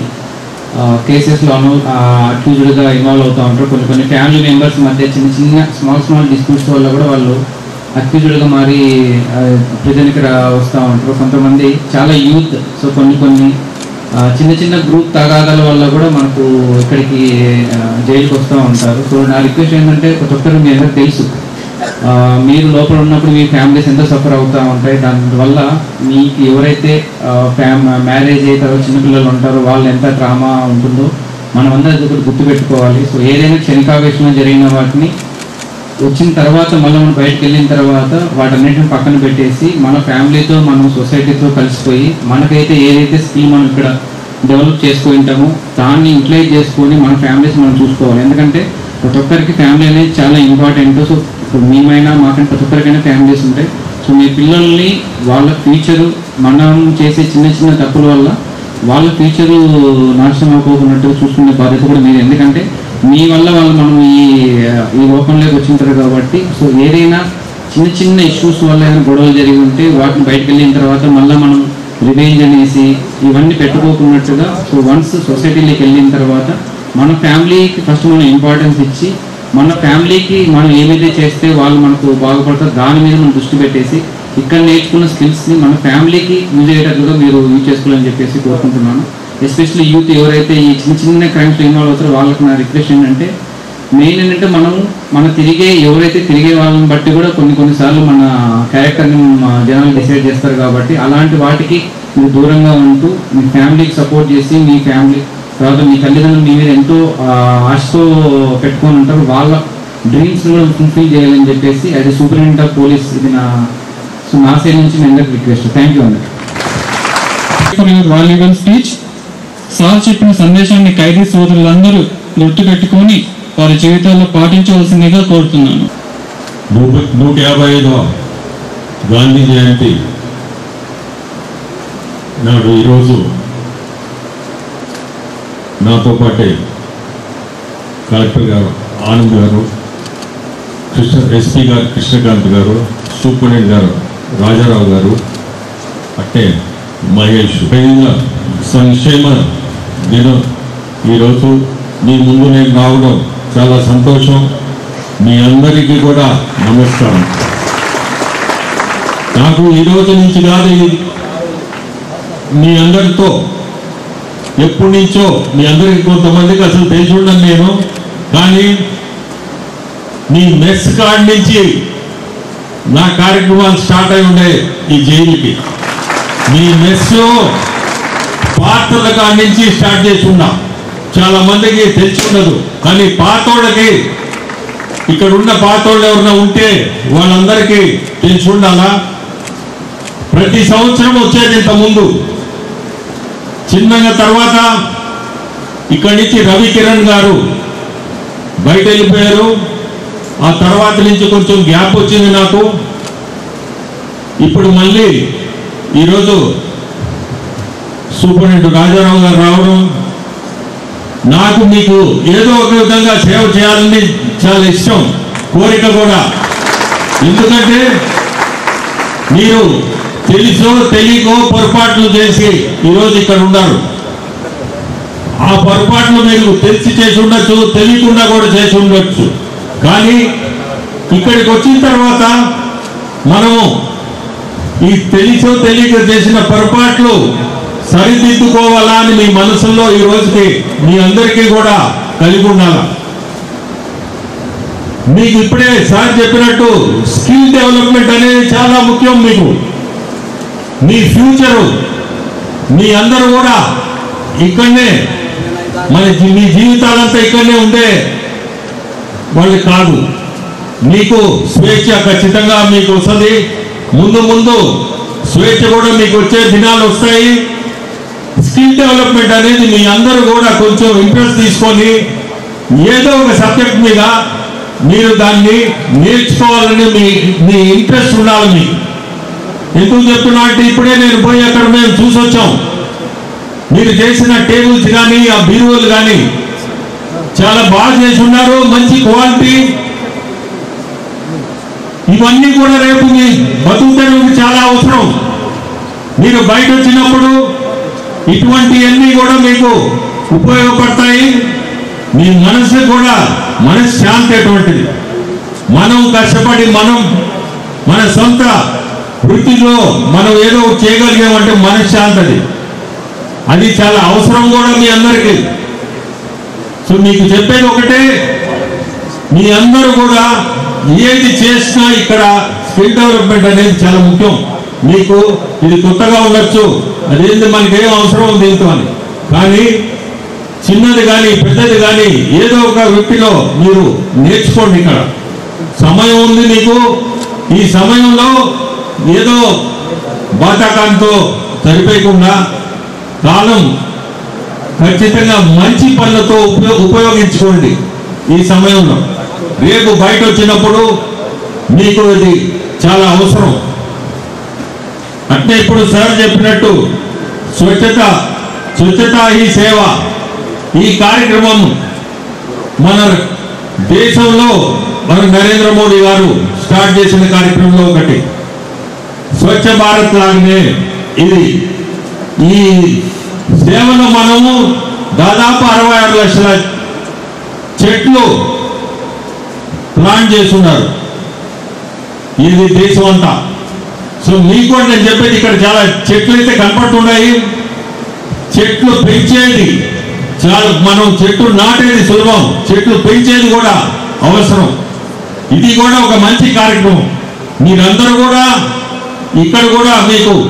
కేసెస్లో అను అక్యూజ్డ్గా ఇన్వాల్వ్ అవుతూ ఉంటారు కొన్ని కొన్ని ఫ్యామిలీ మెంబర్స్ మధ్య చిన్న చిన్న స్మాల్ స్మాల్ డిస్ప్యూట్స్ వల్ల కూడా వాళ్ళు అక్యూజ్డ్గా మారి ప్రిజన్కి రా వస్తూ ఉంటారు కొంతమంది చాలా యూత్ సో కొన్ని కొన్ని ఆ, చిన్న చిన్న గ్రూప్ తగాదాల వల్ల కూడా మనకు ఇక్కడికి ఆ, జైలుకి వస్తూ ఉంటారు సో నా రిక్వెస్ట్ ఏంటంటే ప్రతి ఒక్కరు మీ అందరికి తెలుసు ఆ, మీరు లోపల ఉన్నప్పుడు మీ ఫ్యామిలీస్ ఎంత సఫర్ అవుతూ ఉంటాయి దానివల్ల మీకు ఎవరైతే ఫ్యామ్ మ్యారేజ్ అయిన తర్వాత చిన్నపిల్లలు ఉంటారో వాళ్ళు ఎంత డ్రామా ఉంటుందో మనం అందరూ అది ఒకటి గుర్తుపెట్టుకోవాలి సో ఏదైనా క్షణికావేశంలో జరిగిన వాటిని వచ్చిన తర్వాత మళ్ళీ మనం బయటకు వెళ్ళిన తర్వాత వాటన్నిటిని పక్కన పెట్టేసి మన ఫ్యామిలీతో మనం సొసైటీతో కలిసిపోయి మనకైతే ఏదైతే స్కిల్ మనం ఇక్కడ డెవలప్ చేసుకుని ఉంటామో దాన్ని యూటిలైజ్ చేసుకొని మన ఫ్యామిలీస్ మనం చూసుకోవాలి ఎందుకంటే ప్రతి ఒక్కరికి ఫ్యామిలీ అనేది చాలా ఇంపార్టెంట్ సో ఇప్పుడు మేమైనా మాకంటే ప్రతి ఒక్కరికైనా ఫ్యామిలీస్ ఉంటాయి సో మీ పిల్లల్ని వాళ్ళ ఫ్యూచరు మనం చేసే చిన్న చిన్న తప్పుల వల్ల వాళ్ళ ఫ్యూచరు నాశనం అవ్వకున్నట్టు చూసుకునే బాధ్యత కూడా మీరు ఎందుకంటే మీ వల్ల వాళ్ళు మనం ఈ ఈ లోకంలోకి వచ్చింటారు కాబట్టి సో ఏదైనా చిన్న చిన్న ఇష్యూస్ వల్ల ఏదైనా గొడవలు జరిగి ఉంటే వాటిని బయటకు వెళ్ళిన తర్వాత మళ్ళీ మనం రివెంజ్ అనేసి ఇవన్నీ పెట్టుకోకున్నట్టుగా సో వన్స్ సొసైటీలోకి వెళ్ళిన తర్వాత మన ఫ్యామిలీకి ఫస్ట్ మనం ఇంపార్టెన్స్ ఇచ్చి మన ఫ్యామిలీకి మనం ఏమైతే చేస్తే వాళ్ళు మనకు బాగుపడతారు దాని మీద మనం దృష్టి పెట్టేసి ఇక్కడ నేర్చుకున్న స్కిల్స్ని మన ఫ్యామిలీకి యూజ్ అయ్యేటట్లుగా మీరు యూజ్ చేసుకోవాలని చెప్పేసి కోరుకుంటున్నాను ఎస్పెషల్లీ యూత్ ఎవరైతే ఈ చిన్న చిన్న క్రైమ్స్లో ఇన్వాల్వ్ అవుతారో వాళ్ళకి నా రిక్వెస్ట్ ఏంటంటే మెయిన్ ఏంటంటే మనం మన తిరిగే ఎవరైతే తిరిగే వాళ్ళని బట్టి కూడా కొన్ని కొన్నిసార్లు మన క్యారెక్టర్ని జనాలు డిసైడ్ చేస్తారు కాబట్టి అలాంటి వాటికి మీరు దూరంగా ఉంటూ మీ ఫ్యామిలీకి సపోర్ట్ చేసి మీ ఫ్యామిలీ తర్వాత మీ తల్లిదండ్రులు మీ మీద ఎంతో ఆ, ఆశతో పెట్టుకొని ఉంటారు వాళ్ళ డ్రీమ్స్ కూడా ఫుల్ఫిల్ చేయాలని చెప్పేసి as a superintendent of police ఇది నా సో నా సైడ్ నుంచి మీ అందరికి రిక్వెస్ట్ థ్యాంక్ యూ అందరికి for your valuable speech sir చెప్పిన సందేశాన్ని ఖైదీ సోదరులందరూ గుర్తుపెట్టుకొని వారి జీవితాల్లో పాటించవలసిందిగా కోరుతున్నాను నూట నూట యాభై ఐదవ గాంధీ జయంతి నాడు ఈరోజు నాతో పాటే కలెక్టర్ గారు ఆనంద్ గారు కృష్ణ ఎస్పీ గారు కృష్ణకాంత్ గారు సూపరింటెండెంట్ గారు రాజారావు గారు అట్టే మహేష్ పైన సంక్షేమ దినం ఈరోజు మీ ముందు నేను రావడం చాలా సంతోషం మీ అందరికీ కూడా నమస్కారం నాకు ఈ రోజు నుంచి కాదు ఇది మీ అందరితో ఎప్పటి నుంచో మీ అందరికి కొంతమందికి అసలు తెలిసి ఉండను నేను కానీ మీ మెస్ కార్డ్ నుంచి నా కార్యక్రమాలు స్టార్ట్ అయి ఉండే ఈ జైలుకి మీ మెస్ పాత్రల కాడి నుంచి స్టార్ట్ చేసి ఉన్నా చాలా మందికి తెలిసి ఉండదు కానీ పాతోళ్ళకి ఇక్కడ ఉన్న పాతోళ్ళు ఎవరైనా ఉంటే వాళ్ళందరికీ తెలిసి ఉండాలా ప్రతి సంవత్సరం వచ్చేది ఇంత ముందు చిన్నగా తర్వాత ఇక్కడి నుంచి రవి కిరణ్ గారు బయట వెళ్ళిపోయారు ఆ తర్వాత నుంచి కొంచెం గ్యాప్ వచ్చింది నాకు ఇప్పుడు మళ్ళీ ఈరోజు సూపరింటెండెంట్ రాజారావు గారు రావడం నాకు మీకు ఏదో ఒక విధంగా సేవ చేయాలని చాలా ఇష్టం కోరిక కూడా ఎందుకంటే మీరు తెలుసో తెలియకో పొరపాట్లు చేసి ఈరోజు ఇక్కడ ఉన్నారు ఆ పొరపాట్లు మీరు తెలిసి చేసి ఉండొచ్చు తెలియకుండా కూడా చేసి ఉండొచ్చు కానీ ఇక్కడికి వచ్చిన తర్వాత మనము ఈ తెలిసో తెలియక చేసిన పొరపాట్లు సరిదిద్దుకోవాలా అని మీ మనసులో ఈ రోజుకి మీ అందరికీ కూడా కలిగి ఉండాలా మీకు ఇప్పుడే సార్ చెప్పినట్టు స్కిల్ డెవలప్మెంట్ అనేది చాలా ముఖ్యం మీకు మీ ఫ్యూచరు మీ అందరూ కూడా ఇక్కడనే మన జీ- మీ జీవితాలంతా ఇక్కడనే ఉండే వాళ్ళు కాదు మీకు స్వేచ్ఛ ఖచ్చితంగా మీకు వస్తుంది ముందు ముందు స్వేచ్ఛ కూడా మీకు వచ్చే దినాలు వస్తాయి స్కిల్ డెవలప్మెంట్ అనేది మీ అందరూ కూడా కొంచెం ఇంట్రెస్ట్ తీసుకొని ఏదో ఒక సబ్జెక్ట్ మీద మీరు దాన్ని నేర్చుకోవాలని మీ మీ ఇంట్రెస్ట్ ఉండాలి మీకు ఎందుకు చెప్తున్నా అంటే ఇప్పుడే నేను పోయి అక్కడ మేము చూసి వచ్చాం మీరు చేసిన టేబుల్స్ కానీ ఆ బీరువులు కానీ చాలా బాగా చేసి ఉన్నారు మంచి క్వాలిటీ ఇవన్నీ కూడా రేపు మీ బతుకు తెరువుకి చాలా అవసరం మీరు బయట వచ్చినప్పుడు ఇటువంటివన్నీ కూడా మీకు ఉపయోగపడతాయి మీ మనసు కూడా మనశ్శాంతి అటువంటిది మనం కష్టపడి మనం మన సొంత వృత్తిలో మనం ఏదో ఒకటి చేయగలిగామంటే మనశ్శాంతి అది అది చాలా అవసరం కూడా మీ అందరికీ సో మీకు చెప్పేది ఒకటే మీ అందరూ కూడా ఏది చేసినా ఇక్కడ స్కిల్ డెవలప్మెంట్ అనేది చాలా ముఖ్యం మీకు ఇది కొత్తగా ఉండొచ్చు అదేంటి మనకేం అవసరం దీంతో అని కానీ చిన్నది కానీ పెద్దది కానీ ఏదో ఒక వృత్తిలో మీరు నేర్చుకోండి ఇక్కడ సమయం ఉంది మీకు ఈ సమయంలో ఏదో బాటాకాంతో సరిపోయకుండా కాలం ఖచ్చితంగా మంచి పనులతో ఉపయో ఉపయోగించుకోండి ఈ సమయంలో రేపు బయట వచ్చినప్పుడు మీకు ఇది చాలా అవసరం అంటే ఇప్పుడు సార్ చెప్పినట్టు స్వచ్ఛత స్వచ్ఛత ఈ సేవ ఈ కార్యక్రమం మన దేశంలో మన నరేంద్ర మోడీ గారు స్టార్ట్ చేసిన కార్యక్రమంలో ఒకటి స్వచ్ఛ భారత్ లాగానే ఇది ఈ సేవలో మనము దాదాపు అరవై ఆరు లక్షల చెట్లు ప్లాన్ చేస్తున్నారు ఇది దేశం అంతా సో మీకు కూడా నేను చెప్పేది ఇక్కడ చాలా చెట్లు అయితే కనపడుతున్నాయి చెట్లు పెంచేది చాలా మనం చెట్లు నాటేది సులభం చెట్లు పెంచేది కూడా అవసరం ఇది కూడా ఒక మంచి కార్యక్రమం మీరందరూ కూడా ఇక్కడ కూడా మీకు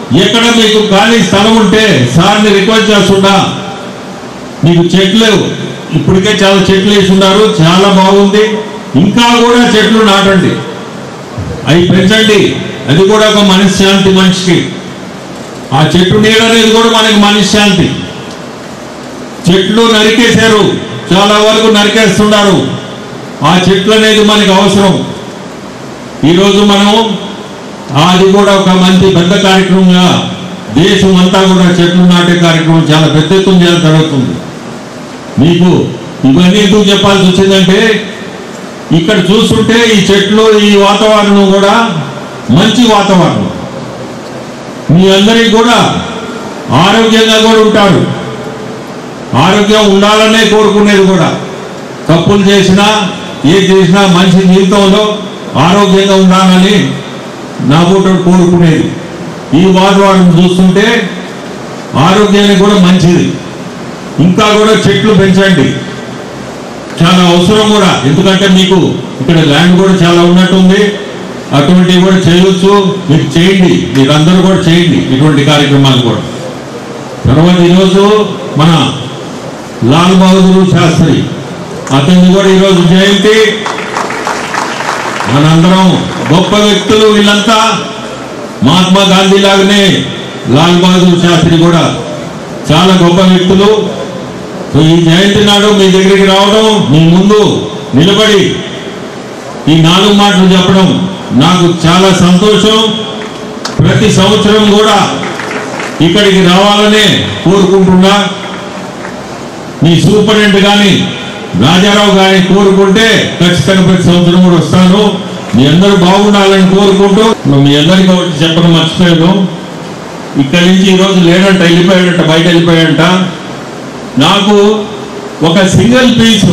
ఎక్కడ మీకు ఖాళీ స్థలం ఉంటే సార్ని రిక్వెస్ట్ చేస్తున్నా మీకు చెట్లు ఇప్పటికే చాలా చెట్లు వేసి ఉన్నారు చాలా బాగుంది ఇంకా కూడా చెట్లు నాటండి అవి పెంచండి అది కూడా ఒక మనశ్శాంతి మనిషికి ఆ చెట్టు నీడ అనేది కూడా మనకి మనశ్శాంతి చెట్లు నరికేశారు చాలా వరకు నరికేస్తున్నారు ఆ చెట్లు అనేది మనకి అవసరం ఈరోజు మనం అది కూడా ఒక మంచి పెద్ద కార్యక్రమంగా దేశం అంతా కూడా చెట్లు నాటే కార్యక్రమం చాలా పెద్ద ఎత్తున చేయాలి జరుగుతుంది మీకు ఇవన్నీ ఎందుకు చెప్పాల్సి వచ్చిందంటే ఇక్కడ చూస్తుంటే ఈ చెట్లు ఈ వాతావరణం కూడా మంచి వాతావరణం మీ అందరికీ కూడా ఆరోగ్యంగా కూడా ఉంటారు ఆరోగ్యం ఉండాలనే కోరుకునేది కూడా తప్పులు చేసినా ఏ చేసినా మనిషి జీవితంలో ఆరోగ్యంగా ఉండాలని నా కూడా కోరుకునేది ఈ వాతావరణం చూస్తుంటే ఆరోగ్యానికి కూడా మంచిది ఇంకా కూడా చెట్లు పెంచండి చాలా అవసరం కూడా ఎందుకంటే మీకు ఇక్కడ ల్యాండ్ కూడా చాలా ఉన్నట్టుంది అటువంటివి కూడా చేయొచ్చు మీరు చేయండి మీరందరూ కూడా చేయండి ఇటువంటి కార్యక్రమాలు కూడా తర్వాత ఈరోజు మన లాల్ బహదూర్ శాస్త్రి అతన్ని కూడా ఈరోజు జయంతి మనందరం గొప్ప వ్యక్తులు వీళ్ళంతా మహాత్మా గాంధీ లాగానే లాల్ బహదూర్ శాస్త్రి కూడా చాలా గొప్ప వ్యక్తులు సో ఈ జయంతి నాడు మీ దగ్గరికి రావడం మీ ముందు నిలబడి ఈ నాలుగు మాటలు చెప్పడం నాకు చాలా సంతోషం ప్రతి సంవత్సరం కూడా ఇక్కడికి రావాలనే కోరుకుంటున్నా మీ సూపరింటెండెంట్ కానీ రాజారావు గారిని కోరుకుంటే ఖచ్చితంగా ప్రతి సంవత్సరం కూడా వస్తాను మీ అందరూ బాగుండాలని కోరుకుంటూ మీ అందరికీ ఒకటి చెప్పడం మర్చిపోయాను ఇక్కడి నుంచి ఈరోజు లేడంట వెళ్ళిపోయాడంట బయట వెళ్ళిపోయాడంట నాకు ఒక సింగిల్ పీసు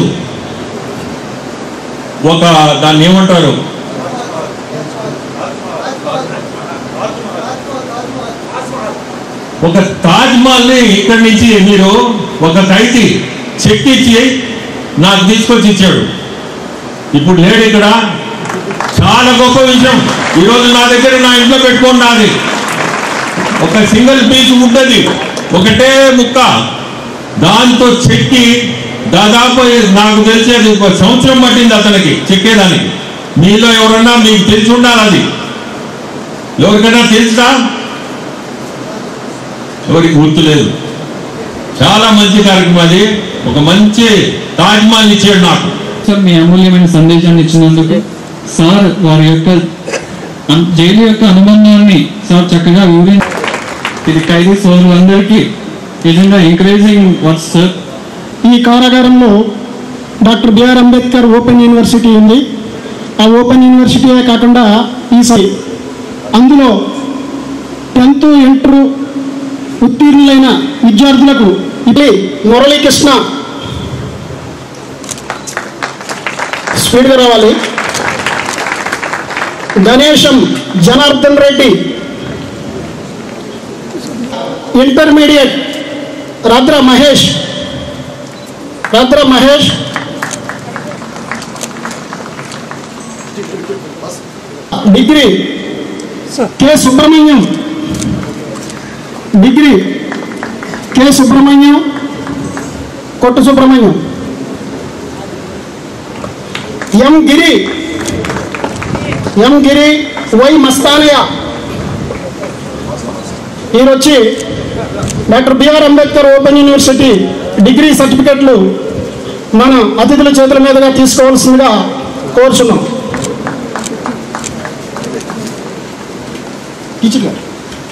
ఒక దాన్ని ఏమంటారు ఒక తాజ్ మహల్ ని ఇక్కడి నుంచి మీరు ఒక ఖైదీ చెక్ ఇచ్చి నాకు తీసుకొచ్చి ఇచ్చాడు ఇప్పుడు లేడు ఇక్కడ చాలా గొప్ప విషయం ఈరోజు నా దగ్గర నా ఇంట్లో పెట్టుకోండి నాది ఒక సింగిల్ పీస్ ఉంటుంది ఒకటే ముక్క దాంతో చెక్కి దాదాపు నాకు తెలిసేది ఒక సంవత్సరం పట్టింది అతనికి చెక్కేదానికి మీలో ఎవరన్నా మీకు తెలిసి ఉండాలి అది ఎవరికైనా తెలుసా ఎవరికి గుర్తులేదు చాలా మంచి కార్యక్రమం అది ఒక మంచి తాజ్మహల్ ఇచ్చాడు నాకు సార్ మీ అమూల్యమైన సందేశాన్ని ఇచ్చినందుకు సార్ వారి యొక్క అన్- జైలు యొక్క అనుబంధాన్ని సార్ చక్కగా వివరించి ఇది ఖైదీ సోదరులందరికీ నిజంగా ఎంకరేజింగ్ వర్క్స్ సార్ ఈ కారాగారంలో doctor B R Ambedkar open university ఉంది ఆ ఓపెన్ యూనివర్సిటీయే కాకుండా ఈ సై అందులో టెన్త్ ఇంటర్ ఉత్తీర్ణులైన విద్యార్థులకు ఇది మురళీకృష్ణ స్పీడ్గా రావాలి గణేశం జనార్దన్ రెడ్డి ఇంటర్మీడియట్ రాద్ర మహేష్ రాద్ర Mahesh degree K Subrahmanyam degree K Subrahmanyam Kottu Subrahmanyam M Giri M Giri why Mastaniya ఈయన వచ్చి doctor B R Ambedkar open university degree సర్టిఫికెట్లు మన అతిథుల చేతుల మీదుగా తీసుకోవాల్సిందిగా కోరుచున్నాం టీచర్ గారు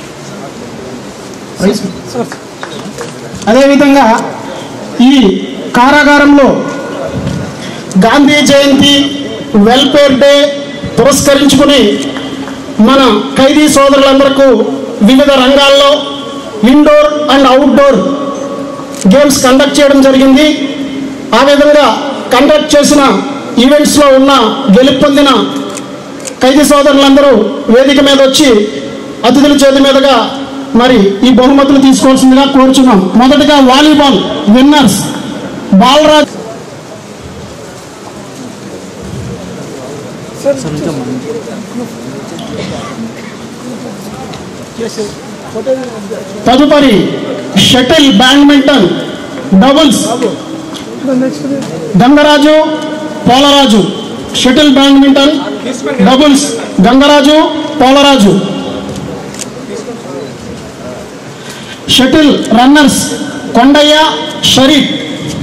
రైస్ అదేవిధంగా ఈ కారాగారంలో గాంధీ జయంతి వెల్ఫేర్ డే పురస్కరించుకుని మన ఖైదీ సోదరులందరకు వివిధ రంగాల్లో indoor and outdoor games conduct చేయడం జరిగింది ఆ విధంగా కండక్ట్ చేసిన ఈవెంట్స్లో ఉన్న గెలుపొందిన ఖైదీ సోదరులందరూ వేదిక మీద వచ్చి అతిథుల చేతి మీదుగా మరి ఈ బహుమతులు తీసుకోవాల్సిందిగా కోరుచున్నాం మొదటగా వాలీబాల్ విన్నర్స్ బాలరాజ్ తదుపరి shuttle badminton doubles Gangaraju Polaraju shuttle badminton doubles Gangaraju Polaraju shuttle runners Kondaiah Sharif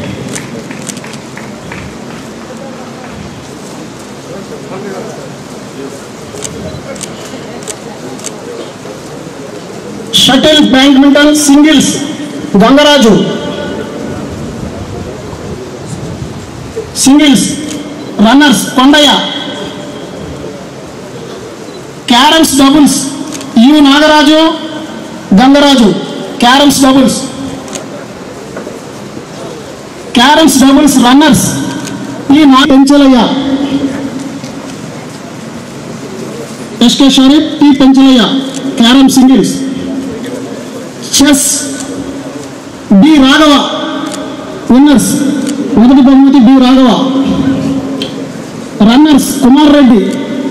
shuttle badminton singles Gangaraju singles runners Kondaiah carroms doubles U Nagaraju Gangaraju carroms doubles carroms doubles runners ఈ నా Penchalaiah SK Sharif T Penchalaiah carrom singles chess B Raghava winners మొదటి బహుమతి B Raghava runners Kumar Reddy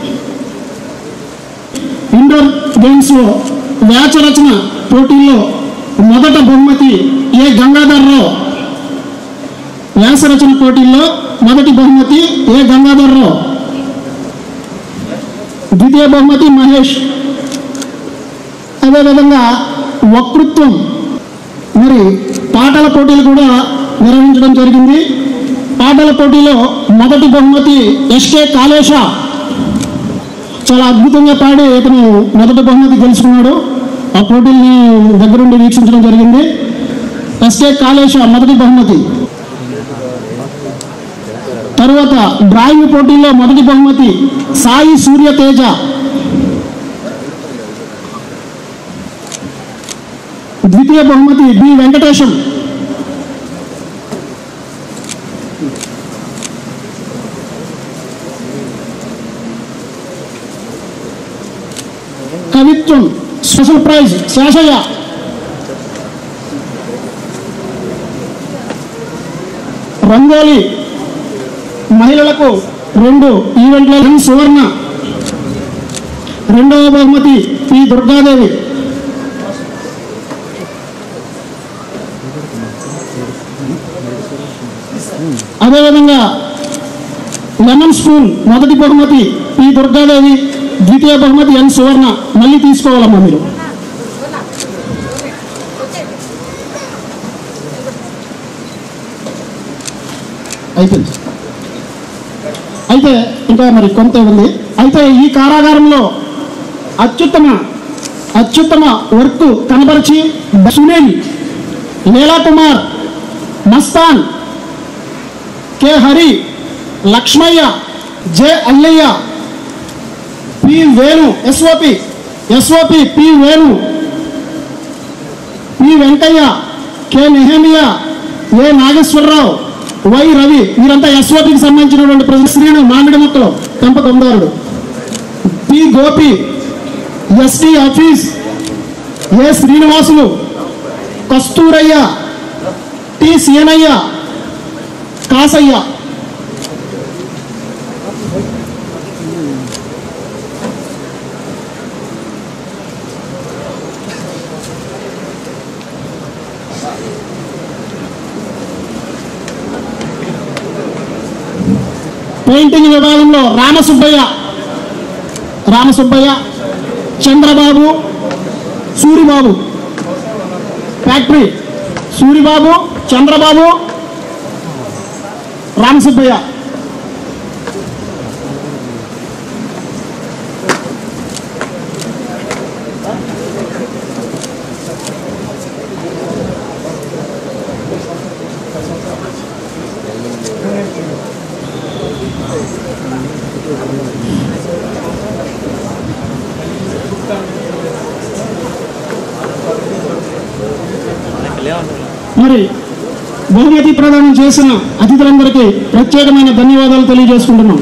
indoor games లో వ్యాచ రచన పోటీల్లో మొదట బహుమతి ఏ గంగాధర్రావు వ్యాస రచన పోటీల్లో మొదటి బహుమతి ఏ గంగాధర్రావు ద్వితీయ బహుమతి మహేష్ అదేవిధంగా వక్తృత్వం మరి పాటల పోటీలు కూడా నిర్వహించడం జరిగింది పాటల పోటీలో మొదటి బహుమతి ఎస్కే కాళేశ చాలా అద్భుతంగా పాడి ఇతను మొదటి బహుమతి గెలుచుకున్నాడు ఆ పోటీల్ని దగ్గరుండి వీక్షించడం జరిగింది ఎస్కే కాళేశ మొదటి బహుమతి తరువాత డ్రాయింగ్ పోటీల్లో మొదటి బహుమతి సాయి సూర్య తేజ ద్వితీయ బహుమతి బి వెంకటేశం కవిత్వం స్పెషల్ ప్రైజ్ శేషయ్య రంగోలి మహిళలకు రెండు ఈవెంట్ల సువర్ణ రెండవ బహుమతి పి దుర్గాదేవి అదేవిధంగా లెమన్ స్పూన్ మొదటి బహుమతి పి దుర్గాదేవి ద్వితీయ బహుమతి ఎన్ సువర్ణ మళ్ళీ తీసుకోవాలమ్మా మీరు అయిపోయింది అయితే ఇంకా మరి కొంత ఉంది అయితే ఈ కారాగారంలో అత్యుత్తమ అత్యుత్తమ వర్క్ కనబరిచి Sunil Leela Kumar Mastan K Hari Lakshmaiah J Allaiah P Venu SOP SOP P Venu P Venkaiah K Nehemiah A Nageswara Rao Y Ravi వీరంతా ఎస్ఓపికి సంబంధించినటువంటి ప్రజలు శ్రీను మామిడి మొక్కలు పెంపకందారుడు P Gopi SD office A Srinivasulu Kasturaiah T Seenaiah Kasaiah painting విభాగంలో రామసుబ్బయ్య రామసుబ్బయ్య చంద్రబాబు సూరిబాబు ఫ్యాక్టరీ సూరిబాబు చంద్రబాబు రామసుబ్బయ్య మరి బహుమతి ప్రదానం చేసిన అతిథులందరికీ ప్రత్యేకమైన ధన్యవాదాలు తెలియజేసుకుంటున్నాం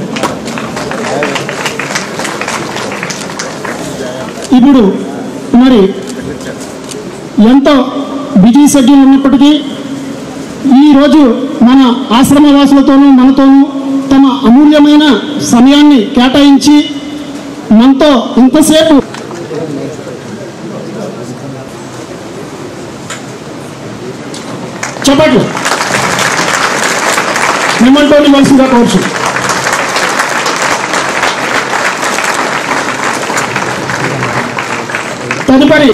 ఇప్పుడు మరి ఎంతో బిజీ షెడ్యూల్ ఉన్నప్పటికీ ఈరోజు మన ఆశ్రమవాసులతోనూ మనతోనూ తమ అమూల్యమైన సమయాన్ని కేటాయించి మనతో ఇంతసేపు చెప్పట్లు మిమ్మల్తో ఇవ్వాల్సిందిగా కోరుచు తదుపరి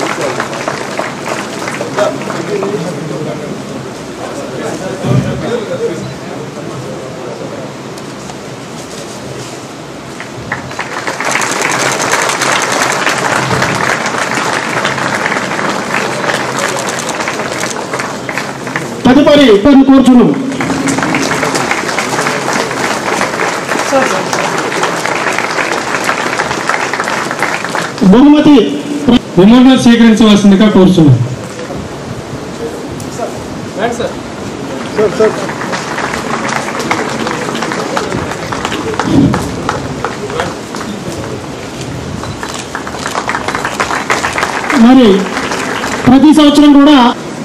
తదుపరి కొన్ని కూర్చున్నాం బహుమతి విమోగా స్వీకరించవలసిందిగా కోరుచున్నాం మరి ప్రతి సంవత్సరం కూడా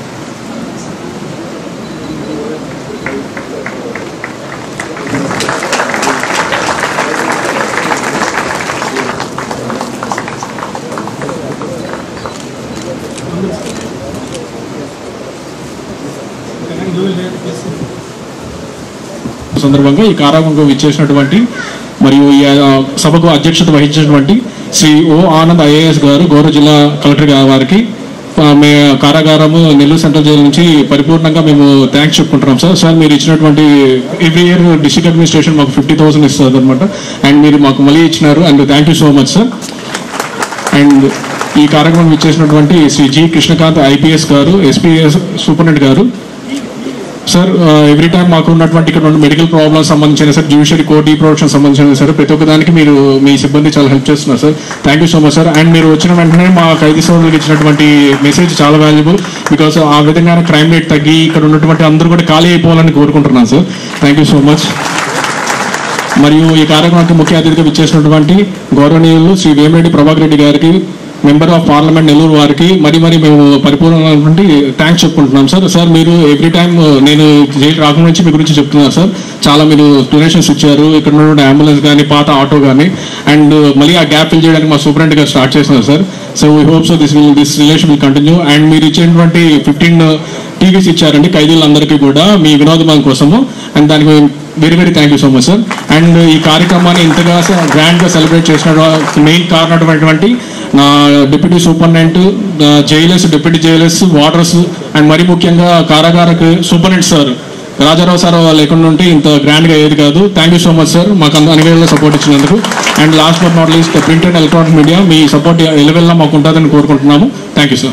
సందర్భంగా ఈ కారాగంలో విచ్చేసినటువంటి మరియు ఈ ఆ, సభకు అధ్యక్షత వహించినటువంటి శ్రీ ఓ ఆనంద్ ఐఏఎస్ గారు గౌరవ జిల్లా కలెక్టర్ గారి వారికి ఆ, మే కారాగారము నెల్లూరు సెంట్రల్ జైలు నుంచి పరిపూర్ణంగా మేము థ్యాంక్స్ చెప్పుకుంటున్నాం సార్ సార్ మీరు ఇచ్చినటువంటి ఎవ్రీ ఇయర్ డిస్ట్రిక్ట్ అడ్మినిస్ట్రేషన్ మాకు ఫిఫ్టీ థౌసండ్ ఇస్తుంది అనమాట అండ్ మీరు మాకు మళ్ళీ ఇచ్చినారు and thank you so much sir and ఈ కార్యక్రమం ఇచ్చేసినటువంటి శ్రీ జి కృష్ణకాంత్ ఐపీఎస్ గారు ఎస్పీఎస్ సూపరింటెండెంట్ గారు సార్ ఎవ్రీ టైం మాకు ఉన్నటువంటి ఇక్కడ ఉన్న మెడికల్ ప్రాబ్లమ్స్ సంబంధించిన సార్ జ్యుడిషియరీ కోర్ట్ ఈ ప్రొడక్షన్ సంబంధించిన సార్ ప్రతి ఒక్క దానికి మీరు మీ సిబ్బంది చాలా హెల్ప్ చేస్తున్నారు sir thank you so much sir and మీరు వచ్చిన వెంటనే మా ఖైదీ సోదరులకు ఇచ్చినటువంటి మెసేజ్ చాలా వాల్యుబుల్ బికాస్ ఆ విధంగా క్రైమ్ రేట్ తగ్గి ఇక్కడ ఉన్నటువంటి అందరూ కూడా ఖాళీ అయిపోవాలని కోరుకుంటున్నాను sir thank you so much మరియు ఈ కార్యక్రమానికి ముఖ్య అతిథిగా విచ్చేసినటువంటి గౌరవనీయులు శ్రీ వేమిరెడ్డి ప్రభాకర్ రెడ్డి గారికి మెంబర్ ఆఫ్ పార్లమెంట్ నెల్లూరు వారికి మరి మరి మేము పరిపూర్ణమైనటువంటి థ్యాంక్స్ చెప్పుకుంటున్నాం సార్ సార్ మీరు ఎవ్రీ టైం నేను జైలు రాకుండా నుంచి మీ గురించి చెప్తున్నారు సార్ చాలా మీరు డొనేషన్స్ ఇచ్చారు ఇక్కడ ఉన్నటువంటి అంబులెన్స్ కానీ పాత ఆటో కానీ అండ్ మళ్ళీ ఆ గ్యాప్ ఫిల్ చేయడానికి మా సూపరింట్ గారు స్టార్ట్ చేస్తున్నారు sir so we hope so this will this relation will continue and మీరు ఇచ్చినటువంటి ఫిఫ్టీన్ టీవీస్ ఇచ్చారండి ఖైదీలందరికీ కూడా మీ వినోదం కోసము అండ్ దానికి very very thank you so much sir and ఈ కార్యక్రమాన్ని ఇంతగా గ్రాండ్గా సెలబ్రేట్ చేసిన మెయిన్ కారణమైనటువంటి నా deputy superintendent jailers deputy jailers warders and మరి ముఖ్యంగా కారాగారకు సూపరింటెండెంట్ సార్ రాజారావు సార్ లేకుండా ఉంటే ఇంత గ్రాండ్గా అయ్యేది కాదు thank you so much sir మాకు అంత అనివేళ సపోర్ట్ ఇచ్చినందుకు and last but not least print and electronic media మీ సపోర్ట్ ఎలవెల్లా మాకు ఉంటుందని కోరుకుంటున్నాము థ్యాంక్ యూ సార్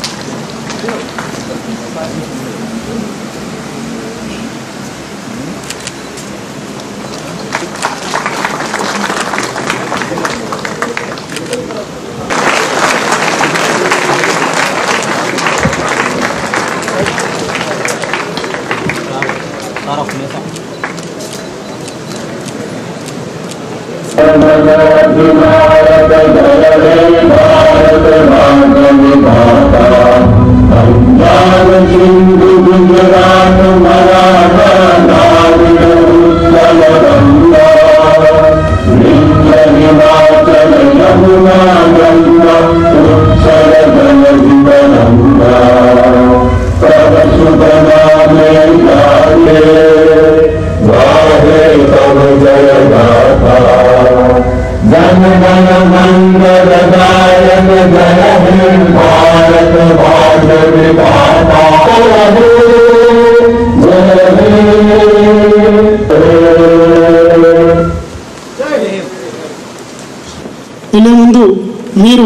వెళ్ళే ముందు మీరు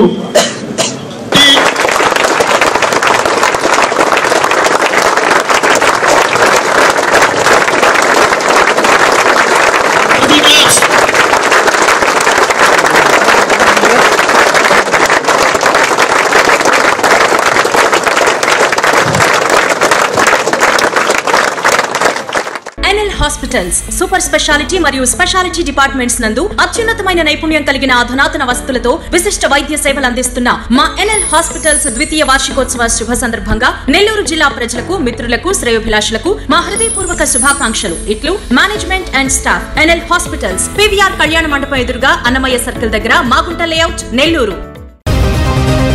ఎన్ఎల్ హాస్పిటల్స్ సూపర్ స్పెషాలిటీ మరియు స్పెషాలిటీ డిపార్ట్మెంట్స్ నందు అత్యున్నతమైన నైపుణ్యం కలిగిన అధునాతన వసతులతో విశిష్ట వైద్య సేవలు అందిస్తున్న మా ఎన్ఎల్ హాస్పిటల్స్ ద్వితీయ వార్షికోత్సవ శుభ సందర్భంగా నెల్లూరు జిల్లా ప్రజలకు మిత్రులకు శ్రేయోభిలాషులకు మా హృదయపూర్వక శుభాకాంక్షలు ఇట్లు management and staff NL hospitals PVR కళ్యాణ మండపం ఎదురుగా అన్నమయ్య సర్కిల్ దగ్గర మాగుంట లేఅవుట్ నెల్లూరు